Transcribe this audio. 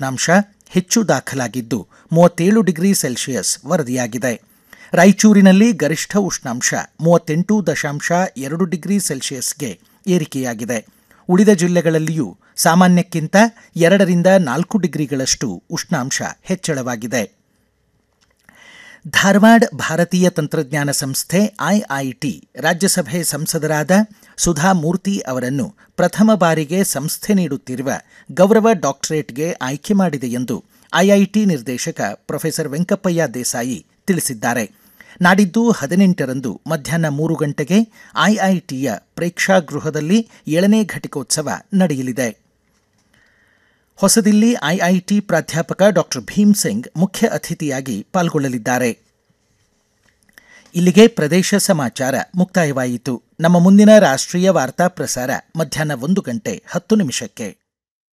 ಉಷ್ಣಾಂಶ ಹೆಚ್ಚು ದಾಖಲಾಗಿದ್ದು ಮೂವತ್ತೇಳು ಡಿಗ್ರಿ ಸೆಲ್ಸಿಯಸ್ ವರದಿಯಾಗಿದೆ ರಾಯಚೂರಿನಲ್ಲಿ ಗರಿಷ್ಠ ಉಷ್ಣಾಂಶ ಮೂವತ್ತೆಂಟು ದಶಾಂಶ ಎರಡು ಡಿಗ್ರಿ ಸೆಲ್ಸಿಯಸ್ಗೆ ಏರಿಕೆಯಾಗಿದೆ ಉಳಿದ ಜಿಲ್ಲೆಗಳಲ್ಲಿಯೂ ಸಾಮಾನ್ಯಕ್ಕಿಂತ ಎರಡರಿಂದ ನಾಲ್ಕು ಡಿಗ್ರಿಗಳಷ್ಟು ಉಷ್ಣಾಂಶ ಹೆಚ್ಚಳವಾಗಿದೆ ಧಾರವಾಡ ಭಾರತೀಯ ತಂತ್ರಜ್ಞಾನ ಸಂಸ್ಥೆ ಐಐಟಿ ರಾಜ್ಯಸಭೆ ಸಂಸದರಾದ ಸುಧಾ ಮೂರ್ತಿ ಅವರನ್ನು ಪ್ರಥಮ ಬಾರಿಗೆ ಸಂಸ್ಥೆ ನೀಡುತ್ತಿರುವ ಗೌರವ ಡಾಕ್ಟರೇಟ್ಗೆ ಆಯ್ಕೆ ಮಾಡಿದೆ ಎಂದು ಐಐಟಿ ನಿರ್ದೇಶಕ ಪ್ರೊಫೆಸರ್ ವೆಂಕಪ್ಪಯ್ಯ ದೇಸಾಯಿ ತಿಳಿಸಿದ್ದಾರೆ ನಾಡಿದ್ದು ಹದಿನೆಂಟರಂದು ಮಧ್ಯಾಹ್ನ ಮೂರು ಗಂಟೆಗೆ ಐಐಟಿಯ ಪ್ರೇಕ್ಷಾಗೃಹದಲ್ಲಿ ಏಳನೇ ಘಟಿಕೋತ್ಸವ ನಡೆಯಲಿದೆ ಹೊಸದಿಲ್ಲಿ ಐಐಟಿ ಪ್ರಾಧ್ಯಾಪಕ ಡಾಕ್ಟರ್ ಭೀಮ್ ಸಿಂಗ್ ಮುಖ್ಯ ಅತಿಥಿಯಾಗಿ ಪಾಲ್ಗೊಳ್ಳಲಿದ್ದಾರೆ ಇಲ್ಲಿಗೆ ಪ್ರದೇಶ ಸಮಾಚಾರ ಮುಕ್ತಾಯವಾಯಿತು ನಮ್ಮ ಮುಂದಿನ ರಾಷ್ಟ್ರೀಯ ವಾರ್ತಾ ಪ್ರಸಾರ ಮಧ್ಯಾಹ್ನ ಒಂದು ಗಂಟೆ ಹತ್ತು ನಿಮಿಷಕ್ಕೆ